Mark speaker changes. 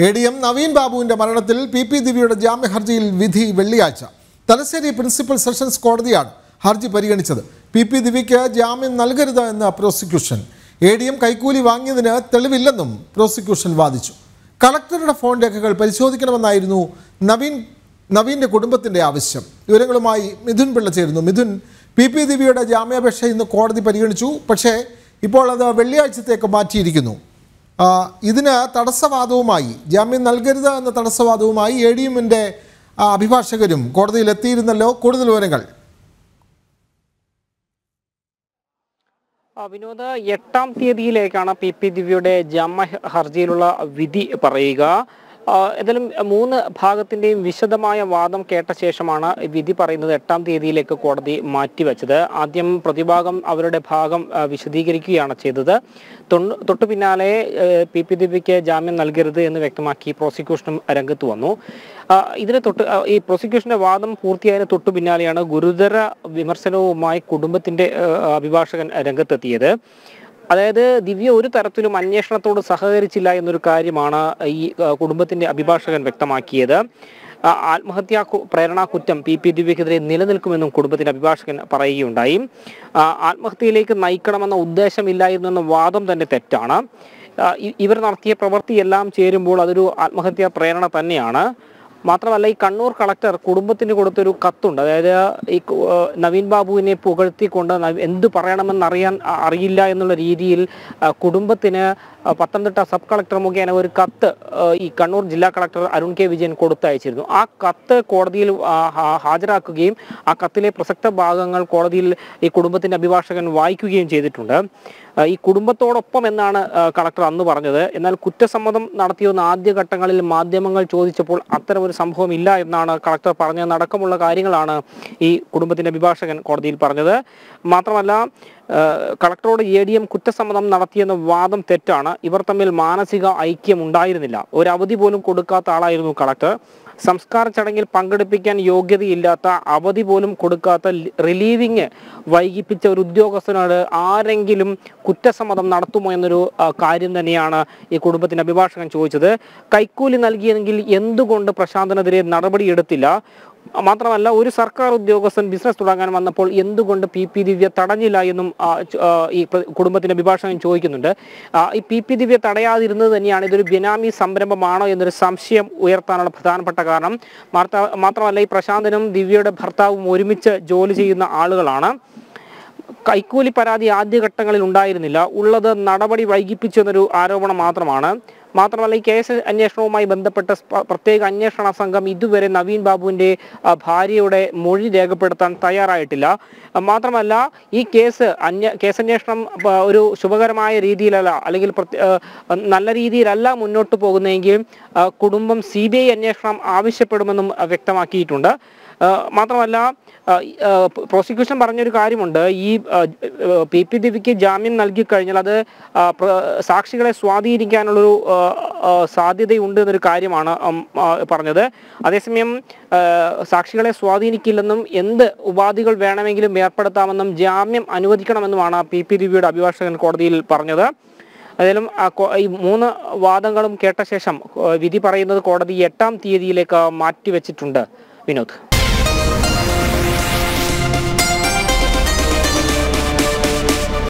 Speaker 1: A D M Naveen ബാബുവിന്റെ മരണത്തിൽ P P ദിവ്യയുടെ ജാമ്യ ഹർജിയിൽ വിധി വെള്ളിയാഴ്ച തലശ്ശേരി പ്രിൻസിപ്പൽ സെഷൻസ് കോടതിയാണ് ഹർജി പരിഗണിച്ചത് പി പി ദിവ്യയ്ക്ക് ജാമ്യം നൽകരുത് എന്ന് പ്രോസിക്യൂഷൻ എ ഡി എം കൈക്കൂലി വാങ്ങിയതിന് തെളിവില്ലെന്നും പ്രോസിക്യൂഷൻ വാദിച്ചു കളക്ടറുടെ ഫോൺ രേഖകൾ പരിശോധിക്കണമെന്നായിരുന്നു നവീൻ നവീൻ്റെ കുടുംബത്തിൻ്റെ ആവശ്യം വിവരങ്ങളുമായി മിഥുൻ പിള്ള ചേരുന്നു മിഥുൻ പി പി ദിവ്യയുടെ ജാമ്യാപേക്ഷ ഇന്ന് കോടതി പരിഗണിച്ചു പക്ഷേ ഇപ്പോൾ അത് വെള്ളിയാഴ്ചത്തേക്ക് മാറ്റിയിരിക്കുന്നു ആ, ഇതിന് തടസ്സവാദവുമായി ജാമ്യം നൽകരുത് എന്ന തടസ്സവാദവുമായി എ ഡി എമ്മിൻ്റെ അഭിഭാഷകരും കോടതിയിൽ എത്തിയിരുന്നല്ലോ കൂടുതൽ വിവരങ്ങൾ
Speaker 2: ആ, വിനോദ് എട്ടാം തീയതിയിലേക്കാണ് പി പി ദിവ്യയുടെ ജാമ്യ ഹർജിയിലുള്ള വിധി പറയുക ആ, ഏതായാലും മൂന്ന് ഭാഗത്തിന്റെയും വിശദമായ വാദം കേട്ട ശേഷമാണ് വിധി പറയുന്നത് എട്ടാം തീയതിയിലേക്ക് കോടതി മാറ്റിവെച്ചത് ആദ്യം പ്രതിഭാഗം അവരുടെ ഭാഗം ആ, വിശദീകരിക്കുകയാണ് ചെയ്തത് തൊണ്ണു- തൊട്ടു പിന്നാലെ ഏ, പി പി ദിവ്യയ്ക്ക് ജാമ്യം നൽകരുത് എന്ന് വ്യക്തമാക്കി പ്രോസിക്യൂഷനും രംഗത്ത് വന്നു ആ, ഇതിന് തൊട്ട് ആ, ഈ പ്രോസിക്യൂഷന്റെ വാദം പൂർത്തിയായതിന് തൊട്ടു പിന്നാലെയാണ് ഗുരുതര വിമർശനവുമായി കുടുംബത്തിന്റെ ആ, അഭിഭാഷകൻ രംഗത്തെത്തിയത് അതായത് ദിവ്യ ഒരു തരത്തിലും അന്വേഷണത്തോട് സഹകരിച്ചില്ല എന്നൊരു കാര്യമാണ് ഈ ആ, കുടുംബത്തിന്റെ അഭിഭാഷകൻ വ്യക്തമാക്കിയത് ആ, ആത്മഹത്യാ കു- പ്രേരണാ കുറ്റം പി പി ദിവ്യക്കെതിരെ നിലനിൽക്കുമെന്നും കുടുംബത്തിന്റെ അഭിഭാഷകൻ പറയുകയുണ്ടായി ആ, ആത്മഹത്യയിലേക്ക് നയിക്കണമെന്ന ഉദ്ദേശമില്ലായിരുന്നു എന്ന വാദം തന്നെ തെറ്റാണ് ആ, ഇ- ഇവർ നടത്തിയ പ്രവൃത്തിയെല്ലാം ചേരുമ്പോൾ അതൊരു ആത്മഹത്യാ പ്രേരണ തന്നെയാണ് മാത്രമല്ല ഈ കണ്ണൂർ കളക്ടർ കുടുംബത്തിന് കൊടുത്തൊരു കത്തുണ്ട് അതായത് ഈ കു- ഏഹ് നവീൻ ബാബുവിനെ പുകഴ്ത്തിക്കൊണ്ട് നവ- എന്ത് പറയണമെന്നറിയാൻ അ- അറിയില്ല എന്നുള്ള രീതിയിൽ ആ, കുടുംബത്തിന് ആ, പത്തനംതിട്ട സബ് കളക്ടർ മുഖേന ഒരു കത്ത് ആ, ഈ കണ്ണൂർ ജില്ലാ കളക്ടർ അരുൺ കെ വിജയൻ കൊടുത്തയച്ചിരുന്നു ആ കത്ത് കോടതിയിൽ ആ, ഹാ- ഹാജരാക്കുകയും ആ കത്തിലെ പ്രസക്ത ഭാഗങ്ങൾ കോടതിയിൽ ഈ കുടുംബത്തിന്റെ അഭിഭാഷകൻ വായിക്കുകയും ചെയ്തിട്ടുണ്ട് ആ, ഈ കുടുംബത്തോടൊപ്പം എന്നാണ് ആ, കളക്ടർ അന്ന് പറഞ്ഞത് എന്നാൽ കുറ്റസമ്മതം നടത്തിയെന്ന് ആദ്യഘട്ടങ്ങളിൽ മാധ്യമങ്ങൾ ചോദിച്ചപ്പോൾ അത്തരം ഒരു സംഭവം ഇല്ല എന്നാണ് കളക്ടർ പറഞ്ഞതെന്നടക്കമുള്ള കാര്യങ്ങളാണ് ഈ കുടുംബത്തിന്റെ അഭിഭാഷകൻ കോടതിയിൽ പറഞ്ഞത് മാത്രമല്ല ആ, കളക്ടറോട് എ ഡി എം കുറ്റസമ്മതം നടത്തിയെന്ന വാദം തെറ്റാണ് ഇവർ തമ്മിൽ മാനസിക ഐക്യം ഉണ്ടായിരുന്നില്ല ഒരു അവധി പോലും കൊടുക്കാത്ത ആളായിരുന്നു കളക്ടർ സംസ്കാര ചടങ്ങിൽ പങ്കെടുപ്പിക്കാൻ യോഗ്യതയില്ലാത്ത അവധി പോലും കൊടുക്കാത്ത റിലീവിങ് വൈകിപ്പിച്ച ഒരു ഉദ്യോഗസ്ഥനോട് ആരെങ്കിലും കുറ്റസമ്മതം നടത്തുമോ എന്നൊരു ആ, കാര്യം തന്നെയാണ് ഈ കുടുംബത്തിന്റെ അഭിഭാഷകൻ ചോദിച്ചത് കൈക്കൂലി നൽകിയെങ്കിൽ എന്തുകൊണ്ട് പ്രശാന്തനെതിരെ നടപടിയെടുത്തില്ല മാത്രമല്ല ഒരു സർക്കാർ ഉദ്യോഗസ്ഥൻ ബിസിനസ് തുടങ്ങാൻ വന്നപ്പോൾ എന്തുകൊണ്ട് പി പി ദിവ്യ തടഞ്ഞില്ല എന്നും ആ, ച- ആ, ഈ പ്ര- കുടുംബത്തിന്റെ അഭിഭാഷകൻ ചോദിക്കുന്നുണ്ട് ആ, ഈ പി പി ദിവ്യ തടയാതിരുന്നത് തന്നെയാണ് ഇതൊരു ബിനാമി സംരംഭമാണോ എന്നൊരു സംശയം ഉയർത്താനുള്ള പ്രധാനപ്പെട്ട കാരണം മാർത്ത- മാത്രമല്ല ഈ പ്രശാന്തനും ദിവ്യയുടെ ഭർത്താവും ഒരുമിച്ച് ജോലി ചെയ്യുന്ന ആളുകളാണ് കൈക്കൂലി പരാതി ആദ്യഘട്ടങ്ങളിൽ ഉണ്ടായിരുന്നില്ല ഉള്ളത് നടപടി വൈകിപ്പിച്ചു എന്നൊരു ആരോപണം മാത്രമാണ് മാത്രമല്ല ഈ കേസ് അന്വേഷണവുമായി ബന്ധപ്പെട്ട സ്പ- പ്രത്യേക അന്വേഷണ സംഘം ഇതുവരെ നവീൻ ബാബുവിന്റെ ആ, ഭാര്യയുടെ മൊഴി രേഖപ്പെടുത്താൻ തയ്യാറായിട്ടില്ല ആ, മാത്രമല്ല ഈ കേസ് അന്വ കേസന്വേഷണം ആ, ഒരു ശുഭകരമായ രീതിയിലല്ല അല്ലെങ്കിൽ പ്രത്യ- ആ, നല്ല രീതിയിലല്ല മുന്നോട്ട് പോകുന്നതെങ്കിൽ ആ, കുടുംബം സി ബി ഐ അന്വേഷണം ആവശ്യപ്പെടുമെന്നും ആ, വ്യക്തമാക്കിയിട്ടുണ്ട് ആ, മാത്രമല്ല ആ, ഈ, ആ, പ്രോസിക്യൂഷൻ പറഞ്ഞൊരു കാര്യമുണ്ട് ഈ ആ, പി പി ദിവ്യക്ക് ജാമ്യം നൽകി കഴിഞ്ഞാൽ അത് ആ, പ്ര- സാക്ഷികളെ സ്വാധീനിക്കാനുള്ളൊരു ആ, ആ, സാധ്യതയുണ്ട് എന്നൊരു കാര്യമാണ് ഉം, ആ, പറഞ്ഞത് അതേസമയം ആ, സാക്ഷികളെ സ്വാധീനിക്കില്ലെന്നും എന്ത് ഉപാധികൾ വേണമെങ്കിലും ഏർപ്പെടുത്താമെന്നും ജാമ്യം അനുവദിക്കണമെന്നുമാണ് പി പി ദിവ്യയുടെ അഭിഭാഷകൻ കോടതിയിൽ പറഞ്ഞത് ഏതായാലും ആ കോ- ഈ മൂന്ന് വാദങ്ങളും കേട്ട ശേഷം ആ, വിധി പറയുന്നത് കോടതി എട്ടാം തീയതിയിലേക്ക് മാറ്റിവെച്ചിട്ടുണ്ട് വിനോദ്